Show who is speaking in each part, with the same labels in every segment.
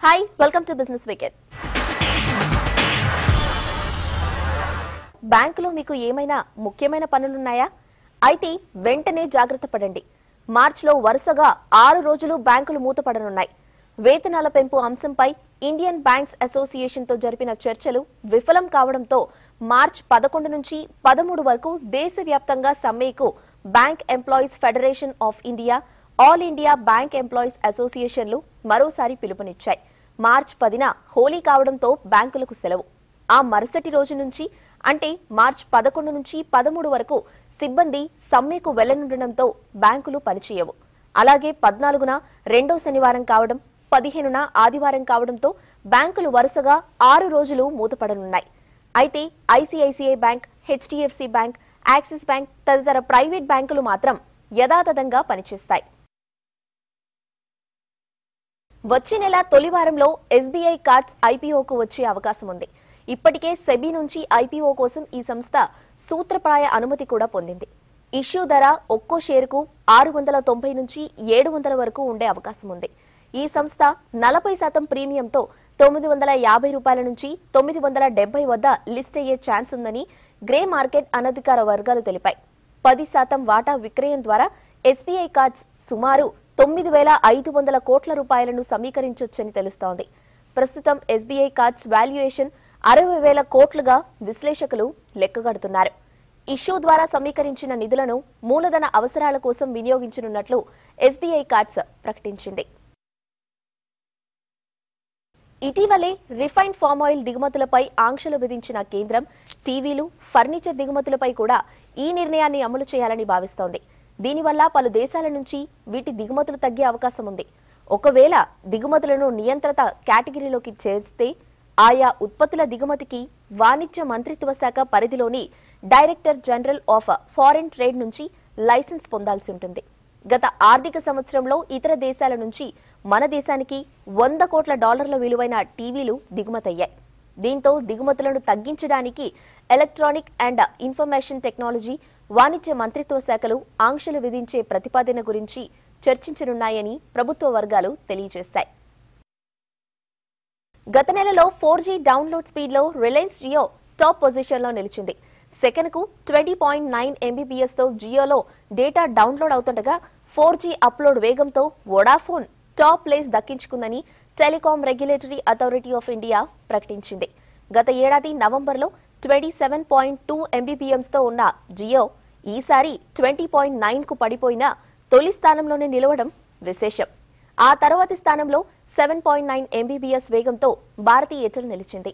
Speaker 1: Hi welcome to business weekend బ్యాంకులో మీకు ఏమైనా ముఖ్యమైన పనులున్నాయా అయితే వెంటనే జాగ్రత్త పడండి మార్చిలో వరుసగా ఆరు రోజులు బ్యాంకులు మూతపడనున్నాయి వేతనాల పెంపు అంశంపై ఇండియన్ బ్యాంక్స్ అసోసియేషన్తో జరిపిన చర్చలు విఫలం కావడంతో మార్చ్ పదకొండు నుంచి పదమూడు వరకు దేశవ్యాప్తంగా సమ్మెకు bank employees federation of India all India bank employees అసోసియేషన్లు మరోసారి పిలుపునిచ్చాయి మార్చ్ పదిన హోలీ కావడంతో బ్యాంకులకు సెలవు ఆ మరుసటి రోజు నుంచి అంటే మార్చ్ పదకొండు నుంచి పదమూడు వరకు సిబ్బంది సమ్మెకు వెళ్లనుండటంతో బ్యాంకులు పనిచేయవు అలాగే పద్నాలుగున రెండో శనివారం కావడం పదిహేనున ఆదివారం కావడంతో బ్యాంకులు వరుసగా ఆరు రోజులు మూతపడనున్నాయి అయితే ICICI bank HDFC bank axis bank తదితర ప్రైవేట్ బ్యాంకులు మాత్రం యథాతథంగా పనిచేస్తాయి వచ్చే నెల తొలి వారంలో ఎస్బీఐ కార్డ్స్ ఐపీఓకు వచ్చే అవకాశం ఉంది ఇప్పటికే సెబీ నుంచి ఐపీఓ కోసం ఈ సంస్థ సూత్రప్రాయ అనుమతి కూడా పొందింది ఇష్యూ ధర ఒక్కో షేరుకు ఆరు వందల తొంభై నుంచి ఏడు వందల వరకు ఉండే అవకాశం ఉంది ఈ సంస్థ నలభై శాతం ప్రీమియంతో తొమ్మిది వందల యాభై రూపాయల నుంచి తొమ్మిది వందల డెబ్బై వద్ద లిస్ట్ అయ్యే ఛాన్స్ ఉందని గ్రే మార్కెట్ అనధికార వర్గాలు తెలిపాయి పది శాతం వాటా విక్రయం ద్వారా ఎస్బీఐ కార్డ్స్ సుమారు తొమ్మిది వేల ఐదు వందల కోట్ల రూపాయలను సమీకరించొచ్చని తెలుస్తోంది ప్రస్తుతం ఎస్బీఐ కార్డ్స్ వాల్యుయేషన్ అరవై వేల కోట్లుగా విశ్లేషకులు లెక్కగడుతున్నారు ఇష్యూ ద్వారా సమీకరించిన నిధులను మూలధన అవసరాల కోసం వినియోగించనున్నట్లు ఎస్బీఐ కార్డ్స్ ప్రకటించింది ఇటీవలే రిఫైన్డ్ ఫామ్ ఆయిల్ దిగుమతులపై ఆంక్షలు విధించిన కేంద్రం టీవీలు ఫర్నిచర్ దిగుమతులపై కూడా ఈ నిర్ణయాన్ని అమలు చేయాలని భావిస్తోంది దీనివల్ల పలు దేశాల నుంచి వీటి దిగుమతులు తగ్గే అవకాశం ఉంది ఒకవేళ దిగుమతులను నియంత్రిత కేటగిరీలోకి చేర్స్తే ఆయా ఉత్పత్తుల దిగుమతికి వాణిజ్య మంత్రిత్వ శాఖ పరిధిలోని director general of foreign trade నుంచి లైసెన్స్ పొందాల్సి ఉంటుంది గత ఆర్థిక సంవత్సరంలో ఇతర దేశాల నుంచి మన దేశానికి వంద కోట్ల డాలర్ల విలువైన టీవీలు దిగుమతయ్యాయి దీంతో దిగుమతులను తగ్గించడానికి ఎలక్ట్రానిక్ అండ్ ఇన్ఫర్మేషన్ టెక్నాలజీ వాణిజ్య మంత్రిత్వ శాఖలు ఆంక్షలు విధించే ప్రతిపాదన గురించి చర్చించనున్నాయని ప్రభుత్వ వర్గాలు తెలియజేశాయి గత నెలలో ఫోర్ జీ డౌన్లోడ్ స్పీడ్లో రిలయన్స్ జియో టాప్ పొజిషన్లో నిలిచింది సెకనుకు ట్వంటీ పాయింట్ నైన్ ఎంబీబీఎస్తో జియోలో డేటా డౌన్లోడ్ అవుతుండగా ఫోర్ జీ అప్లోడ్ వేగంతో వొడాఫోన్ టాప్ ప్లేస్ దక్కించుకుందని telecom regulatory authority of India ప్రకటించింది గత ఏడాది నవంబర్లో ట్వంటీ సెవెన్ పాయింట్ టూ ఎంబీబీఎంస్తో ఉన్న జియో ఈసారి ట్వంటీ పాయింట్ నైన్కు పడిపోయినా తొలి స్థానంలోనే నిలవడం విశేషం ఆ తర్వాతి స్థానంలో సెవెన్ పాయింట్ నైన్ ఎంబీబీఎస్ వేగంతో భారతీ ఎయిర్టెల్ నిలిచింది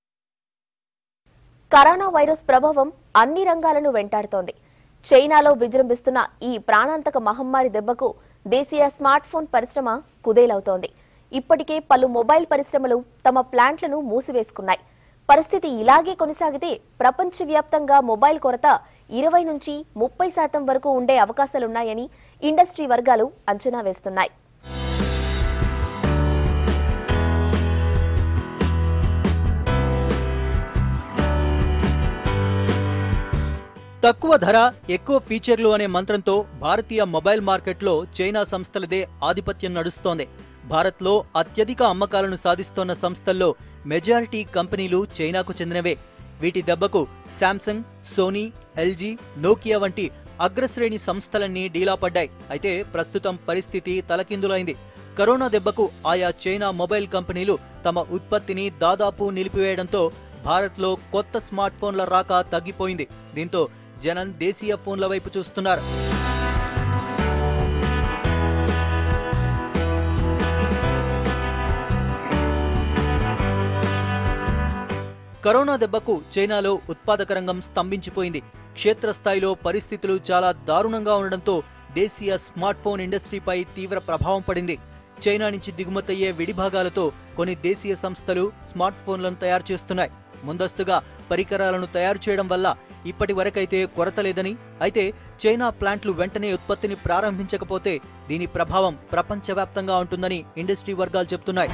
Speaker 1: కరోనా వైరస్ ప్రభావం అన్ని రంగాలను వెంటాడుతోంది చైనాలో విజృంభిస్తున్న ఈ ప్రాణాంతక మహమ్మారి దెబ్బకు దేశీయ స్మార్ట్ ఫోన్ పరిశ్రమ కుదేలవుతోంది ఇప్పటికే పలు మొబైల్ పరిశ్రమలు తమ ప్లాంట్లను మూసివేసుకున్నాయి పరిస్థితి ఇలాగే కొనసాగితే ప్రపంచవ్యాప్తంగా మొబైల్ కొరత ఇరవై నుంచి ముప్పై శాతం వరకు ఉండే అవకాశాలున్నాయని ఇండస్ట్రీ వర్గాలు అంచనా వేస్తున్నాయి
Speaker 2: తక్కువ ధర ఎక్కువ ఫీచర్లు అనే మంత్రంతో భారతీయ మొబైల్ మార్కెట్లో చైనా సంస్థలదే ఆధిపత్యం నడుస్తోంది భారత్లో అత్యధిక అమ్మకాలను సాధిస్తోన్న సంస్థల్లో మెజారిటీ కంపెనీలు చైనాకు చెందినవే వీటి దెబ్బకు శాంసంగ్ సోనీ ఎల్జీ నోకియా వంటి అగ్రశ్రేణి సంస్థలన్నీ డీలా పడ్డాయి అయితే ప్రస్తుతం పరిస్థితి తలకిందులైంది కరోనా దెబ్బకు ఆయా చైనా మొబైల్ కంపెనీలు తమ ఉత్పత్తిని దాదాపు నిలిపివేయడంతో భారత్లో కొత్త స్మార్ట్ ఫోన్ల రాక తగ్గిపోయింది దీంతో జనం దేశీయ ఫోన్ల వైపు చూస్తున్నారు కరోనా దెబ్బకు చైనాలో ఉత్పాదక రంగం స్తంభించిపోయింది క్షేత్రస్థాయిలో పరిస్థితులు చాలా దారుణంగా ఉండడంతో దేశీయ స్మార్ట్ ఫోన్ ఇండస్ట్రీపై తీవ్ర ప్రభావం పడింది చైనా నుంచి దిగుమతయ్యే విడిభాగాలతో కొన్ని దేశీయ సంస్థలు స్మార్ట్ ఫోన్లను తయారు చేస్తున్నాయి ముందస్తుగా పరికరాలను తయారు చేయడం వల్ల ఇప్పటి వరకైతే కొరత లేదని అయితే చైనా ప్లాంట్లు వెంటనే ఉత్పత్తిని ప్రారంభించకపోతే దీని ప్రభావం ప్రపంచవ్యాప్తంగా ఉంటుందని ఇండస్ట్రీ వర్గాలు చెబుతున్నాయి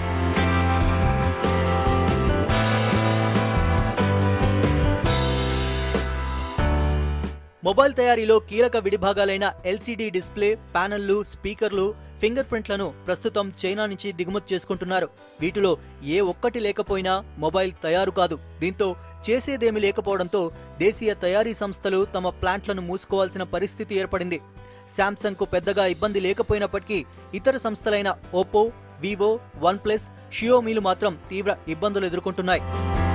Speaker 2: మొబైల్ తయారీలో కీలక విడిభాగాలైన ఎల్సీడీ డిస్ప్లే ప్యానెళ్లు స్పీకర్లు ఫింగర్ ప్రింట్లను ప్రస్తుతం చైనా నుంచి దిగుమతి చేసుకుంటున్నారు వీటిలో ఏ ఒక్కటి లేకపోయినా మొబైల్ తయారు కాదు దీంతో చేసేదేమీ లేకపోవడంతో దేశీయ తయారీ సంస్థలు తమ ప్లాంట్లను మూసుకోవాల్సిన పరిస్థితి ఏర్పడింది శాంసంగ్ కు పెద్దగా ఇబ్బంది లేకపోయినప్పటికీ ఇతర సంస్థలైన ఓప్పో వివో వన్ ప్లస్ షియోమీలు మాత్రం తీవ్ర ఇబ్బందులు ఎదుర్కొంటున్నాయి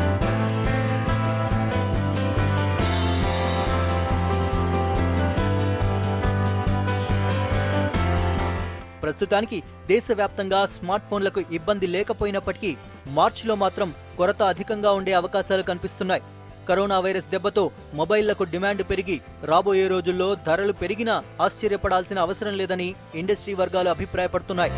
Speaker 2: ప్రస్తుతానికి దేశవ్యాప్తంగా స్మార్ట్ ఫోన్లకు ఇబ్బంది లేకపోయినప్పటికీ మార్చిలో మాత్రం కొరత అధికంగా ఉండే అవకాశాలు కనిపిస్తున్నాయి కరోనా వైరస్ దెబ్బతో మొబైళ్లకు డిమాండ్ పెరిగి రాబోయే రోజుల్లో ధరలు పెరిగినా ఆశ్చర్యపడాల్సిన అవసరం లేదని ఇండస్ట్రీ వర్గాలు అభిప్రాయపడుతున్నాయి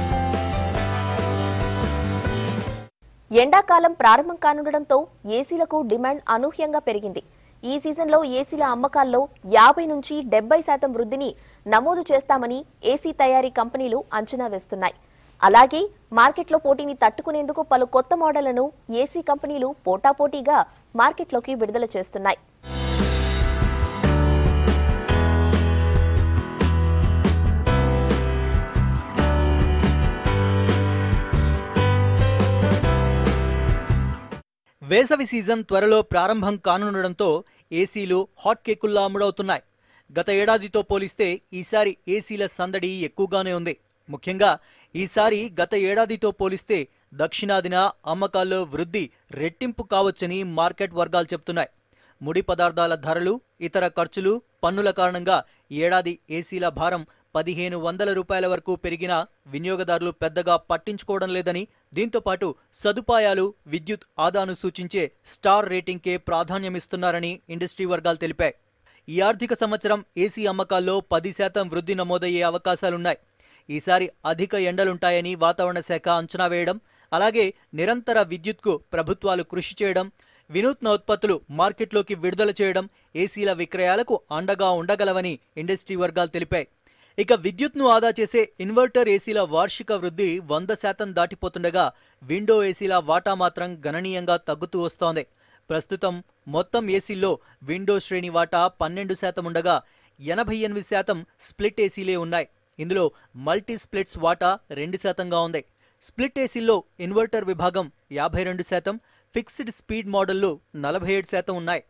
Speaker 1: ఎండాకాలం ప్రారంభం కానుండటంతో ఏసీలకు డిమాండ్ అనూహ్యంగా పెరిగింది ఈ సీజన్లో ఏసీల అమ్మకాల్లో యాభై నుంచి డెబ్బై శాతం వృద్ధిని నమోదు చేస్తామని ఏసీ తయారీ కంపెనీలు అంచనా వేస్తున్నాయి అలాగే మార్కెట్లో పోటీని తట్టుకునేందుకు పలు కొత్త మోడళ్లను ఏసీ కంపెనీలు పోటాపోటీగా మార్కెట్లోకి విడుదల చేస్తున్నాయి
Speaker 2: వేసవి సీజన్ త్వరలో ప్రారంభం కానుండడంతో ఏసీలు హాట్ కేకుల్లా అమ్ముడవుతున్నాయి గత ఏడాదితో పోలిస్తే ఈసారి ఏసీల సందడి ఎక్కువగానే ఉంది ముఖ్యంగా ఈసారి గత ఏడాదితో పోలిస్తే దక్షిణాదిన అమ్మకాల్లో వృద్ధి రెట్టింపు కావచ్చని మార్కెట్ వర్గాలు చెప్తున్నాయి ముడి పదార్థాల ధరలు ఇతర ఖర్చులు పన్నుల కారణంగా ఈ ఏడాది ఏసీల భారం పదిహేను వందల రూపాయల వరకు పెరిగినా వినియోగదారులు పెద్దగా పట్టించుకోవడం లేదని దీంతో పాటు సదుపాయాలు విద్యుత్ ఆదాను సూచించే స్టార్ రేటింగ్కే ప్రాధాన్యమిస్తున్నారని ఇండస్ట్రీ వర్గాలు తెలిపాయి ఈ ఆర్థిక సంవత్సరం ఏసీ అమ్మకాల్లో పది శాతం వృద్ధి నమోదయ్యే అవకాశాలున్నాయి ఈసారి అధిక ఎండలుంటాయని వాతావరణ శాఖ అంచనా వేయడం అలాగే నిరంతర విద్యుత్కు ప్రభుత్వాలు కృషి చేయడం వినూత్న ఉత్పత్తులు మార్కెట్లోకి విడుదల చేయడం ఏసీల విక్రయాలకు అండగా ఉండగలవని ఇండస్ట్రీ వర్గాలు తెలిపాయి ఇక విద్యుత్ను ఆదా చేసే ఇన్వర్టర్ ఏసీల వార్షిక వృద్ధి వంద శాతం దాటిపోతుండగా విండో ఏసీల వాటా మాత్రం గణనీయంగా తగ్గుతూ వస్తోంది ప్రస్తుతం మొత్తం ఏసీల్లో విండో శ్రేణి వాటా పన్నెండు శాతం ఉండగా ఎనభై ఎనిమిది శాతం స్ప్లిట్ ఏసీలే ఉన్నాయి ఇందులో మల్టీ స్ప్లిట్స్ వాటా రెండు శాతంగా ఉంది స్ప్లిట్ ఏసీల్లో ఇన్వర్టర్ విభాగం యాభై రెండు శాతం ఫిక్స్డ్ స్పీడ్ మోడళ్లు నలభై ఏడు శాతం ఉన్నాయి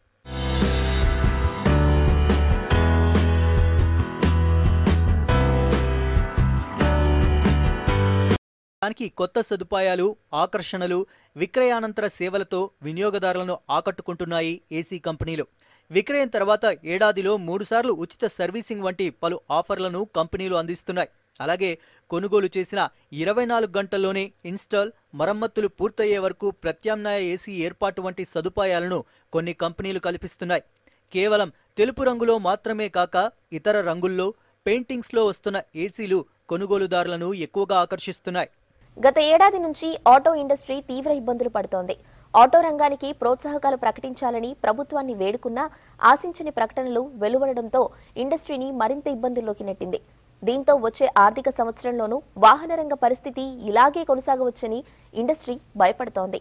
Speaker 2: దానికి కొత్త సదుపాయాలు ఆకర్షణలు విక్రయానంతర సేవలతో వినియోగదారులను ఆకట్టుకుంటున్నాయి ఏసీ కంపెనీలు విక్రయం తర్వాత ఏడాదిలో మూడుసార్లు ఉచిత సర్వీసింగ్ వంటి పలు ఆఫర్లను కంపెనీలు అందిస్తున్నాయి అలాగే కొనుగోలు చేసిన ఇరవై నాలుగు గంటల్లోనే ఇన్స్టాల్ మరమ్మతులు పూర్తయ్యే వరకు ప్రత్యామ్నాయ ఏసీ ఏర్పాటు వంటి సదుపాయాలను కొన్ని కంపెనీలు కల్పిస్తున్నాయి కేవలం తెలుపు రంగులో మాత్రమే కాక ఇతర రంగుల్లో పెయింటింగ్స్లో వస్తున్న ఏసీలు కొనుగోలుదారులను ఎక్కువగా ఆకర్షిస్తున్నాయి
Speaker 1: గత ఏడాది నుంచి ఆటో ఇండస్ట్రీ తీవ్ర ఇబ్బందులు పడుతోంది ఆటో రంగానికి ప్రోత్సాహకాలు ప్రకటించాలని ప్రభుత్వాన్ని వేడుకున్నా ఆశించని ప్రకటనలు వెలువడడంతో ఇండస్ట్రీని మరింత ఇబ్బందుల్లోకి నెట్టింది దీంతో వచ్చే ఆర్థిక సంవత్సరంలోనూ వాహన రంగ పరిస్థితి ఇలాగే కొనసాగవచ్చని ఇండస్ట్రీ భయపడుతోంది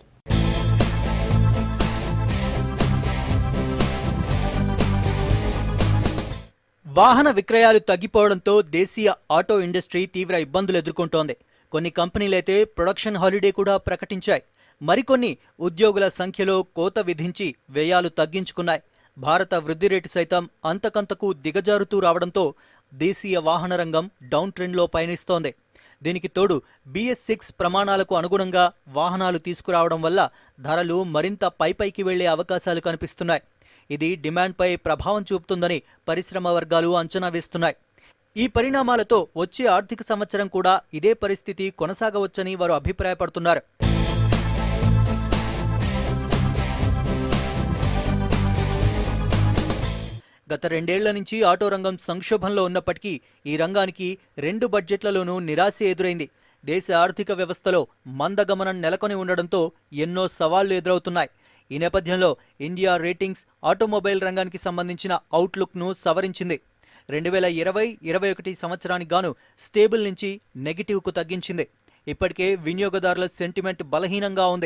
Speaker 2: వాహన విక్రయాలు తగ్గిపోవడంతో దేశీయ ఆటో ఇండస్ట్రీ తీవ్ర ఇబ్బందులు ఎదుర్కొంటోంది కొన్ని కంపెనీలైతే ప్రొడక్షన్ హాలిడే కూడా ప్రకటించాయి మరికొన్ని ఉద్యోగుల సంఖ్యలో కోత విధించి వ్యయాలు తగ్గించుకున్నాయి భారత వృద్ధి రేటు సైతం అంతకంతకు దిగజారుతూ రావడంతో దేశీయ వాహన రంగం డౌన్ ట్రెండ్లో పయనిస్తోంది దీనికి తోడు బిఎస్ సిక్స్ ప్రమాణాలకు అనుగుణంగా వాహనాలు తీసుకురావడం వల్ల ధరలు మరింత పైపైకి వెళ్లే అవకాశాలు కనిపిస్తున్నాయి ఇది డిమాండ్పై ప్రభావం చూపుతుందని పరిశ్రమ వర్గాలు అంచనా వేస్తున్నాయి ఈ పరిణామాలతో వచ్చే ఆర్థిక సంవత్సరం కూడా ఇదే పరిస్థితి కొనసాగవచ్చని వారు అభిప్రాయపడుతున్నారు గత రెండేళ్ల నుంచి ఆటో రంగం సంక్షోభంలో ఉన్నప్పటికీ ఈ రంగానికి రెండు బడ్జెట్లలోనూ నిరాశ ఎదురైంది దేశ ఆర్థిక వ్యవస్థలో మందగమనం నెలకొని ఉండడంతో ఎన్నో సవాళ్లు ఎదురవుతున్నాయి ఈ నేపథ్యంలో ఇండియా రేటింగ్స్ ఆటోమొబైల్ రంగానికి సంబంధించిన అవుట్లుక్ను సవరించింది రెండు వేల ఇరవై ఇరవై ఒకటి సంవత్సరానికి గాను స్టేబుల్ నుంచి నెగిటివ్కు తగ్గించింది ఇప్పటికే వినియోగదారుల సెంటిమెంట్ బలహీనంగా ఉంది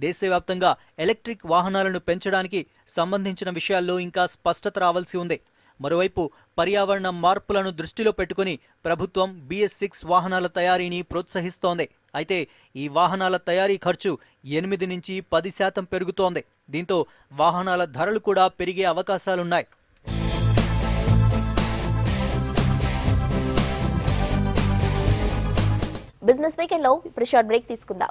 Speaker 2: దేశవ్యాప్తంగా ఎలక్ట్రిక్ వాహనాలను పెంచడానికి సంబంధించిన విషయాల్లో ఇంకా స్పష్టత రావాల్సి ఉంది మరోవైపు పర్యావరణ మార్పులను దృష్టిలో పెట్టుకుని ప్రభుత్వం బిఎస్ సిక్స్ వాహనాల తయారీని ప్రోత్సహిస్తోంది అయితే ఈ వాహనాల తయారీ ఖర్చు ఎనిమిది నుంచి పది శాతం పెరుగుతోంది దీంతో వాహనాల ధరలు కూడా పెరిగే అవకాశాలున్నాయి
Speaker 1: బిజినెస్ వీకెండ్ లో ఇప్పుడు షార్ట్ బ్రేక్ తీసుకుందాం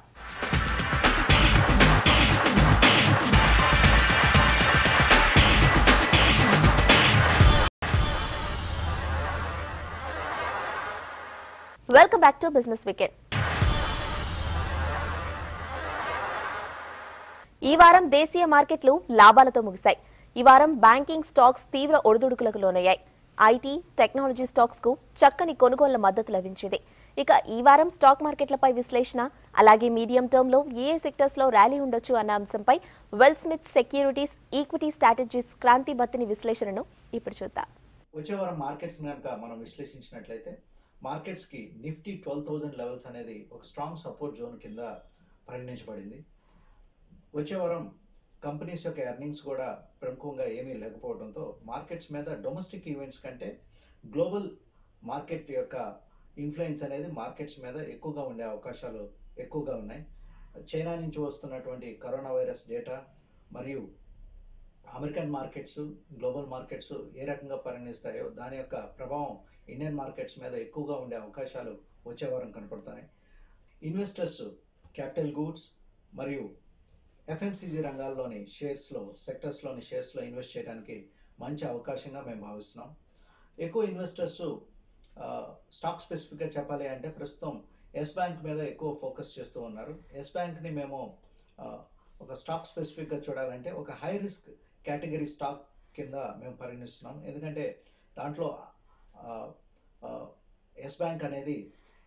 Speaker 1: welcome back to business weekend ఈ వారం దేశీయ మార్కెట్లు లాభాలతో ముగిశాయి ఈ వారం బ్యాంకింగ్ స్టాక్స్ తీవ్ర ఒడిదుడుకులకు లోనయ్యాయి ఐటీ టెక్నాలజీ స్టాక్స్ కు చక్కని కొనుగోళ్ల మద్దతు లభించింది ఇక ఈ వారం స్టాక్ మార్కెట్లపై విశ్లేషణ అలాగే మీడియం టర్మ్ లో ఏ ఏ సెక్టర్స్ లో ర్యాలీ ఉండొచ్చు అన్న అంశంపై well Smith securities equity strategies Kranthi Battini విశ్లేషణను ఇప్పుడు చూద్దాం
Speaker 3: వచ్చే వారం మార్కెట్స్ కనుక మనం విశ్లేషించినట్లయితే మార్కెట్స్ కి నిఫ్టీ ట్వెల్వ్ థౌసండ్ లెవెల్స్ అనేది ఒక స్ట్రాంగ్ సపోర్ట్ జోన్ కింద పరిగణించబడింది వచ్చే వారం కంపెనీస్ యొక్క ఎర్నింగ్స్ కూడా ప్రముఖంగా ఏమీ లేకపోవడంతో మార్కెట్స్ మీద డొమెస్టిక్ ఈవెంట్స్ కంటే గ్లోబల్ మార్కెట్ యొక్క ఇన్ఫ్లుయెన్స్ అనేది మార్కెట్స్ మీద ఎక్కువగా ఉండే అవకాశాలు ఎక్కువగా ఉన్నాయి చైనా నుంచి వస్తున్నటువంటి కరోనా వైరస్ డేటా మరియు అమెరికన్ మార్కెట్స్ గ్లోబల్ మార్కెట్స్ ఏ రకంగా పరిగణిస్తాయో దాని యొక్క ప్రభావం ఇండియన్ మార్కెట్స్ మీద ఎక్కువగా ఉండే అవకాశాలు వచ్చే వారం కనపడుతున్నాయి ఇన్వెస్టర్స్ క్యాపిటల్ గూడ్స్ మరియు ఎఫ్ఎంసీజీ రంగాల్లోని షేర్స్లో సెక్టర్స్లోని షేర్స్లో ఇన్వెస్ట్ చేయడానికి మంచి అవకాశంగా మేము భావిస్తున్నాం ఎక్కువ ఇన్వెస్టర్స్ స్టాక్ స్పెసిఫిక్గా చెప్పాలి అంటే ప్రస్తుతం ఎస్ బ్యాంక్ మీద ఎక్కువ ఫోకస్ చేస్తూ ఉన్నారు ఎస్ బ్యాంక్ని మేము ఆ, ఒక స్టాక్ స్పెసిఫిక్గా చూడాలంటే ఒక హై రిస్క్ కేటగిరీ స్టాక్ కింద మేము పరిగణిస్తున్నాం ఎందుకంటే దాంట్లో ఎస్ బ్యాంక్ అనేది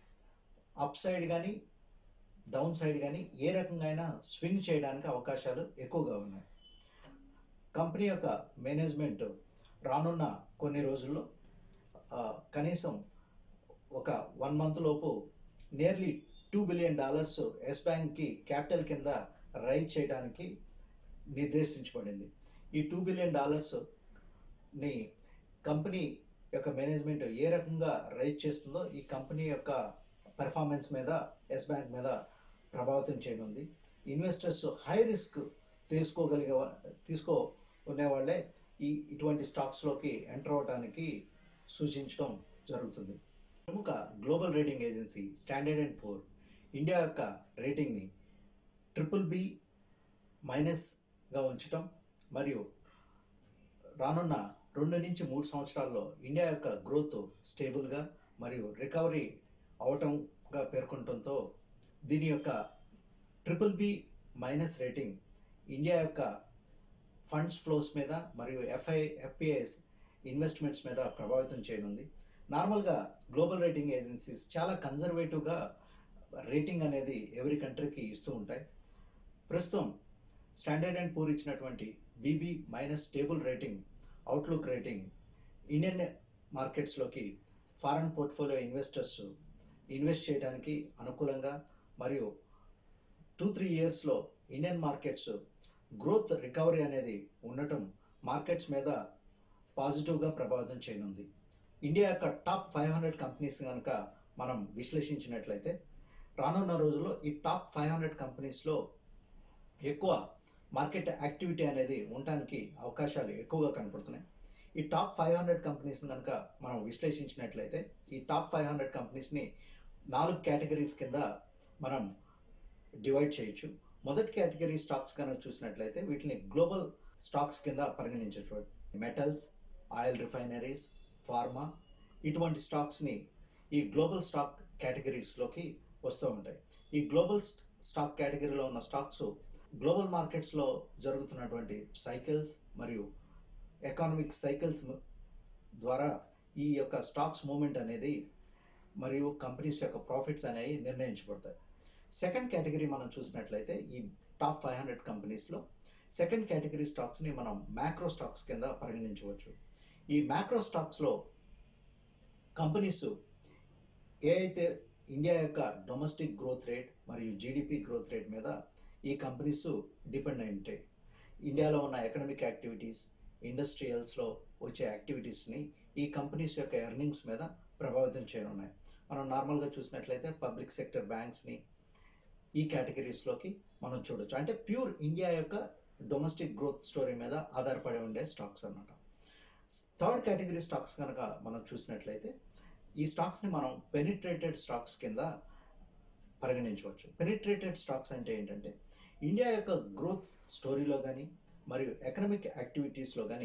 Speaker 3: అప్ సైడ్ కానీ డౌన్ సైడ్ కానీ ఏ రకంగా అయినా స్వింగ్ చేయడానికి అవకాశాలు ఎక్కువగా ఉన్నాయి కంపెనీ యొక్క మేనేజ్మెంట్ రానున్న కొన్ని రోజుల్లో ఆ, కనీసం ఒక వన్ మంత్ లోపు nearly two billion dollars Yes బ్యాంక్కి క్యాపిటల్ కింద రైజ్ చేయడానికి నిర్దేశించబడింది ఈ టూ బిలియన్ డాలర్స్ ని కంపెనీ యొక్క మేనేజ్మెంట్ ఏ రకంగా రైజ్ చేస్తుందో ఈ కంపెనీ యొక్క పెర్ఫార్మెన్స్ మీద ఎస్ బ్యాంక్ మీద ప్రభావితం చేయనుంది ఇన్వెస్టర్స్ హై రిస్క్ తీసుకోగలిగే వా- తీసుకో వాళ్ళే ఈ ఇటువంటి స్టాక్స్ లోకి ఎంటర్ అవడానికి సూచించడం జరుగుతుంది ప్రముఖ global rating agency standard and poor India యొక్క రేటింగ్ ని ట్రిపుల్ బి మైనస్ గా ఉంచడం మరియు రానున్న రెండు నుంచి మూడు సంవత్సరాల్లో ఇండియా యొక్క గ్రోత్ స్టేబుల్ గా మరియు రికవరీ అవటంగా పేర్కొనడంతో దీని యొక్క triple B minus rating India యొక్క ఫండ్స్ ఫ్లోస్ మీద మరియు ఎఫ్ఐ ఎఫ్పిఐస్ ఇన్వెస్ట్మెంట్స్ మీద ప్రభావితం చేయనుంది నార్మల్గా గ్లోబల్ రేటింగ్ ఏజెన్సీస్ చాలా కన్జర్వేటివ్గా రేటింగ్ అనేది ఎవరి కంట్రీకి ఇస్తూ ఉంటాయి ప్రస్తుతం స్టాండర్డ్ అండ్ పూర్ ఇచ్చినటువంటి BB minus stable rating outlook rating Indian మార్కెట్స్లోకి ఫారెన్ పోర్ట్ఫోలియో ఇన్వెస్టర్స్ ఇన్వెస్ట్ చేయడానికి అనుకూలంగా మరియు టూ త్రీ ఇయర్స్లో ఇండియన్ మార్కెట్స్ గ్రోత్ రికవరీ అనేది ఉండటం మార్కెట్స్ మీద పాజిటివ్గా ప్రభావితం చేయనుంది ఇండియా యొక్క టాప్ ఫైవ్ హండ్రెడ్ కంపెనీస్ కనుక మనం విశ్లేషించినట్లయితే రానున్న రోజుల్లో ఈ టాప్ ఫైవ్ హండ్రెడ్ కంపెనీస్లో ఎక్కువ మార్కెట్ యాక్టివిటీ అనేది ఉండటానికి అవకాశాలు ఎక్కువగా కనపడుతున్నాయి ఈ టాప్ ఫైవ్ హండ్రెడ్ కంపెనీస్ కనుక మనం విశ్లేషించినట్లయితే ఈ టాప్ ఫైవ్ హండ్రెడ్ కంపెనీస్ని నాలుగు కేటగిరీస్ కింద మనం డివైడ్ చేయొచ్చు మొదటి కేటగిరీ స్టాక్స్ కనుక చూసినట్లయితే వీటిని గ్లోబల్ స్టాక్స్ కింద పరిగణించవచ్చు మెటల్స్ ఆయిల్ రిఫైనరీస్ ఫార్మా ఇటువంటి స్టాక్స్ని ఈ గ్లోబల్ స్టాక్ కేటగిరీస్లోకి వస్తూ ఉంటాయి ఈ గ్లోబల్ స్టాక్ కేటగిరీలో ఉన్న స్టాక్స్ గ్లోబల్ మార్కెట్స్లో జరుగుతున్నటువంటి సైకిల్స్ మరియు ఎకానమిక్ సైకిల్స్ ద్వారా ఈ యొక్క స్టాక్స్ మూమెంట్ అనేది మరియు కంపెనీస్ యొక్క ప్రాఫిట్స్ అనేవి నిర్ణయించబడతాయి సెకండ్ కేటగిరీ మనం చూసినట్లయితే ఈ టాప్ ఫైవ్ హండ్రెడ్ కంపెనీస్లో సెకండ్ కేటగిరీ స్టాక్స్ని మనం మ్యాక్రో స్టాక్స్ కింద పరిగణించవచ్చు ఈ మ్యాక్రో స్టాక్స్లో కంపెనీస్ ఏ అయితే ఇండియా యొక్క డొమెస్టిక్ గ్రోత్ రేట్ మరియు జీడిపి గ్రోత్ రేట్ మీద ఈ కంపెనీస్ డిపెండ్ అయి ఉంటాయి ఇండియాలో ఉన్న ఎకనామిక్ యాక్టివిటీస్ ఇండస్ట్రియల్స్లో వచ్చే యాక్టివిటీస్ని ఈ కంపెనీస్ యొక్క ఎర్నింగ్స్ మీద ప్రభావితం చేయనున్నాయి మనం నార్మల్గా చూసినట్లయితే పబ్లిక్ సెక్టర్ బ్యాంక్స్ని ఈ కేటగిరీస్లోకి మనం చూడొచ్చు అంటే ప్యూర్ ఇండియా యొక్క డొమెస్టిక్ గ్రోత్ స్టోరీ మీద ఆధారపడి ఉండే స్టాక్స్ అన్నమాట థర్డ్ కేటగిరీ స్టాక్స్ కనుక మనం చూసినట్లయితే ఈ స్టాక్స్ని మనం పెనిట్రేటెడ్ స్టాక్స్ కింద పరిగణించవచ్చు పెనిట్రేటెడ్ స్టాక్స్ అంటే ఏంటంటే ఇండియా యొక్క గ్రోత్ స్టోరీలో కానీ మరియు ఎకనామిక్ యాక్టివిటీస్లో కానీ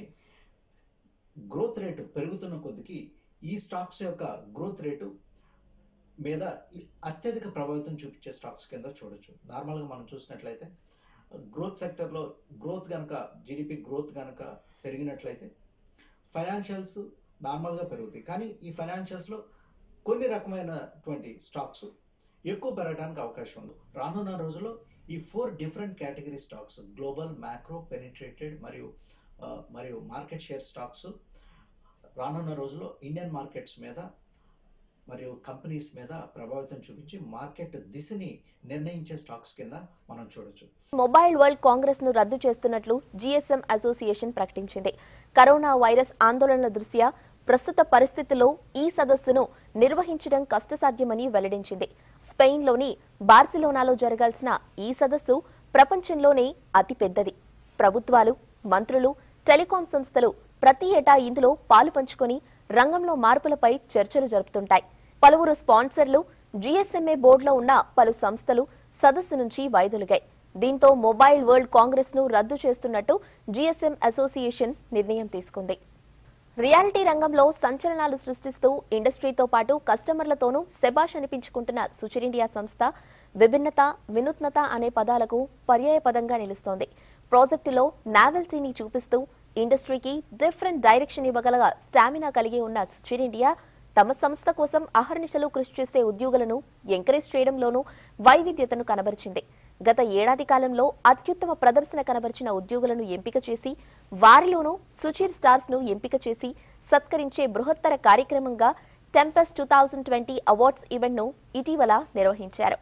Speaker 3: గ్రోత్ రేటు పెరుగుతున్న కొద్దికి ఈ స్టాక్స్ యొక్క గ్రోత్ రేటు మీద ఈ- అత్యధిక ప్రభావితం చూపించే స్టాక్స్ కింద చూడొచ్చు నార్మల్గా మనం చూసినట్లయితే గ్రోత్ సెక్టర్లో గ్రోత్ కనుక జీడిపి గ్రోత్ కనుక పెరిగినట్లయితే ఫైనాన్షియల్స్ నార్మల్గా పెరుగుతాయి కానీ ఈ ఫైనాన్షియల్స్లో కొన్ని రకమైనటువంటి స్టాక్స్ ఎక్కువ పెరగడానికి అవకాశం ఉంది రానున్న రోజుల్లో ఈ four different category stocks global macro penetrated మరియు ఆ, మరియు మార్కెట్ షేర్ స్టాక్స్ రానున్న రోజుల్లో ఇండియన్ మార్కెట్స్ మీద మరియు కంపెనీస్ మీద ప్రభావితం చూపించి మార్కెట్ దిశని నిర్ణయించే స్టాక్స్ కింద మనం చూడొచ్చు
Speaker 1: మొబైల్ వరల్డ్ కాంగ్రెస్ ను రద్దు చేస్తున్నట్లు జీఎస్ఎం అసోసియేషన్ ప్రకటించింది కరోనా వైరస్ ఆందోళనల దృష్ట్యా ప్రస్తుత పరిస్థితుల్లో ఈ సదస్సును నిర్వహించడం కష్టసాధ్యమని వెల్లడించింది స్పెయిన్లోని బార్సిలోనాలో జరగాల్సిన ఈ సదస్సు ప్రపంచంలోనే అతిపెద్దది ప్రభుత్వాలు మంత్రులు టెలికాం సంస్థలు ప్రతి ఏటా ఇందులో పాలు పంచుకొని రంగంలో మార్పులపై చర్చలు జరుపుతుంటాయి పలువురు స్పాన్సర్లు జీఎస్ఎంఏ బోర్డులో ఉన్న పలు సంస్థలు సదస్సు నుంచి వైదొలిగాయి దీంతో మొబైల్ వరల్డ్ కాంగ్రెస్ ను రద్దు చేస్తున్నట్టు జీఎస్ఎం అసోసియేషన్ నిర్ణయం తీసుకుంది రియాలిటీ రంగంలో సంచలనాలు సృష్టిస్తూ ఇండస్ట్రీతో పాటు కస్టమర్లతోనూ శబాష్ అనిపించుకుంటున్న సుచిర్ ఇండియా సంస్థ విభిన్నత వినూత్నత అనే పదాలకు పర్యాయ పదంగా నిలుస్తోంది ప్రాజెక్టులో నావెల్టీని చూపిస్తూ ఇండస్ట్రీకి డిఫరెంట్ డైరెక్షన్ ఇవ్వగల స్టామినా కలిగి ఉన్న సుచిర్ ఇండియా తమ సంస్థ కోసం అహర్నిశలు కృషి చేసే ఉద్యోగులను ఎంకరేజ్ చేయడంలోనూ వైవిధ్యతను కనబరిచింది గత ఏడాది కాలంలో అత్యుత్తమ ప్రదర్శన కనబరిచిన ఉద్యోగులను ఎంపిక చేసి వారిలోనూ సుచిర్ స్టార్స్ ను ఎంపిక చేసి సత్కరించే బృహత్తర కార్యక్రమంగా tempest two thousand twenty awards event ను ఇటీవల నిర్వహించారు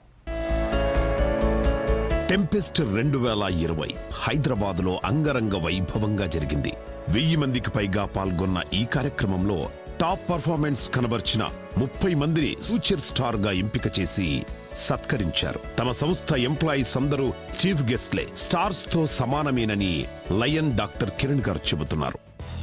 Speaker 4: టెంపెస్ట్ రెండు వేల ఇరవై హైదరాబాద్లో అంగరంగ వైభవంగా జరిగింది వెయ్యి మందికి పైగా పాల్గొన్న ఈ కార్యక్రమంలో టాప్ పర్ఫార్మెన్స్ కనబర్చిన ముప్పై మందిని సూచర్ స్టార్ గా ఎంపిక చేసి సత్కరించారు తమ సంస్థ ఎంప్లాయీస్ అందరూ చీఫ్ గెస్ట్లే స్టార్స్ తో సమానమేనని లయన్ డాక్టర్ కిరణ్ గారు చెబుతున్నారు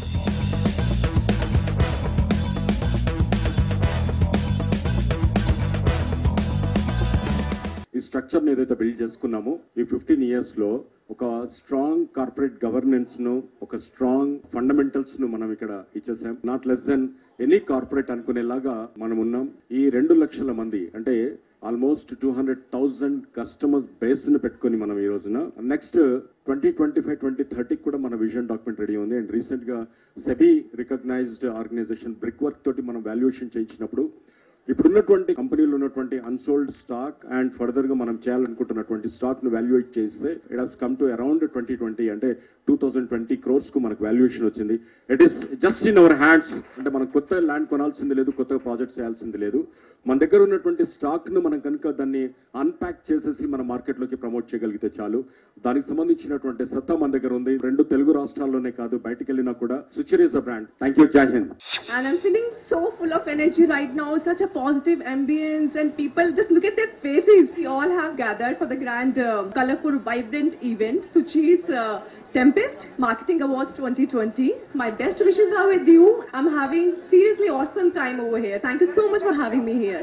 Speaker 5: ఈ స్ట్రక్చర్ని ఏదైతే బిల్డ్ చేసుకున్నామో ఈ ఫిఫ్టీన్ ఇయర్స్లో ఒక స్ట్రాంగ్ కార్పొరేట్ గవర్నెన్స్ ను ఒక స్ట్రాంగ్ ఫండమెంటల్స్ ను మనం ఇక్కడ ఇచ్చేసాం not less than any corporate అనుకునేలాగా మనం ఉన్నాం ఈ రెండు లక్షల మంది అంటే almost two hundred thousand customers base ని పెట్టుకొని మనం ఈ రోజున next twenty twenty five twenty థర్టీకి కూడా మన విజన్ డాక్యుమెంట్ రెడీ ఉంది అండ్ రీసెంట్ గా SEBI recognised organisation Brickwork తోటి మనం వాల్యుయేషన్ చేయించినప్పుడు ఇప్పుడున్నటువంటి కంపెనీలో ఉన్నటువంటి అన్సోల్డ్ స్టాక్ అండ్ ఫర్దర్ గా మనం చేయాలనుకుంటున్నటువంటి స్టాక్ ను వాల్యుయేట్ చేస్తే it has come to around twenty twenty అంటే టూ థౌసండ్ ట్వంటీ క్రోర్స్ కు మనకు వాల్యుయేషన్ వచ్చింది it is just in our hands అంటే మనం కొత్త ల్యాండ్ కొనాల్సింది లేదు కొత్తగా ప్రాజెక్ట్స్ చేయాల్సింది లేదు మన దగ్గర ఉన్నటువంటి స్టాక్ ను మనం కనుక దాన్ని అన్ప్యాక్ చేసేసి మన మార్కెట్ లోకి ప్రమోట్ చేయగలిగితే చాలు దానికి సంబంధించినటువంటి సత్తా మన దగ్గర ఉంది రెండు తెలుగు రాష్ట్రాల్లోనే కాదు బయటికి వెళ్ళినా కూడా Suchir is a brand thank you Jai Hind
Speaker 6: And I'm feeling so full of energy right now, such a positive ambience, and people just look at their faces. We all have gathered for the grand, uh, colorful, vibrant event, Suchi's uh, Tempest Marketing Awards 2020. My best wishes are with you. I'm having seriously awesome time over here. Thank you so much for having me here.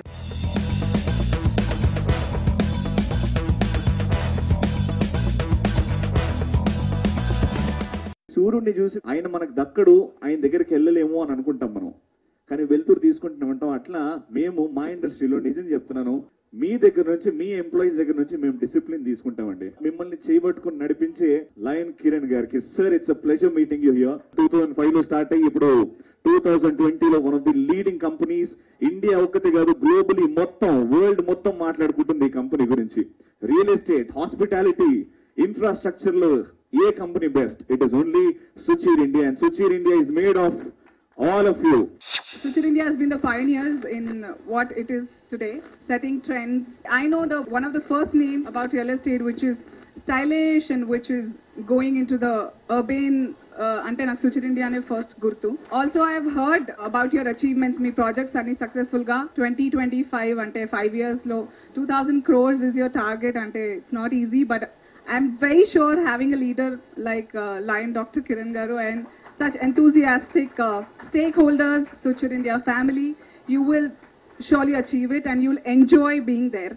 Speaker 7: సూర్యుడిని చూసి ఆయన మనకు దక్కడు ఆయన దగ్గరికి వెళ్ళలేము అని అనుకుంటాం మనం కానీ వెలుతురు తీసుకుంటూ ఉంటాం అట్లా మేము మా ఇండస్ట్రీలో నిజం చెప్తున్నాను మీ దగ్గర నుంచి మీ ఎంప్లాయీస్ దగ్గర నుంచి మేము డిసిప్లిన్ తీసుకుంటామండి మిమ్మల్ని చేయబట్టుకుని నడిపించే లయన్ కిరణ్ గారికి sir it's a pleasure meeting you here two thousand five లో స్టార్ట్ అయ్యి ఇప్పుడు టూ థౌసండ్ ట్వంటీలో one of the leading companies India ఒక్కతే కాదు గ్లోబలీ మొత్తం వరల్డ్ మొత్తం మాట్లాడుకుంటుంది ఈ కంపెనీ గురించి రియల్ ఎస్టేట్ హాస్పిటాలిటీ ఇన్ఫ్రాస్ట్రక్చర్ లో ఏ company best it is only Suchir India and Suchir India is made of all of you
Speaker 8: Suchir India has been the pioneers in what it is today, setting trends. I know the one of the first name about real estate, which is stylish and which is going into the urban uh, అంటే నాకు Suchir India అనే first గుర్తు also I have heard about your achievements మీ projects అన్ని successful గా twenty twenty five అంటే five years లో two thousand crores is your target అంటే it's not easy but I'm very sure having a leader like lion doctor Kiran గారు and such enthusiastic uh, stakeholders, Suchir India family, you will surely achieve it and you'll enjoy being there.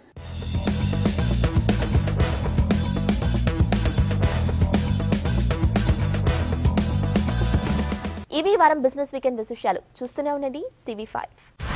Speaker 1: ఇవి ఈ వారం business weekend విశేషాలు చూస్తూనే ఉండండి TV five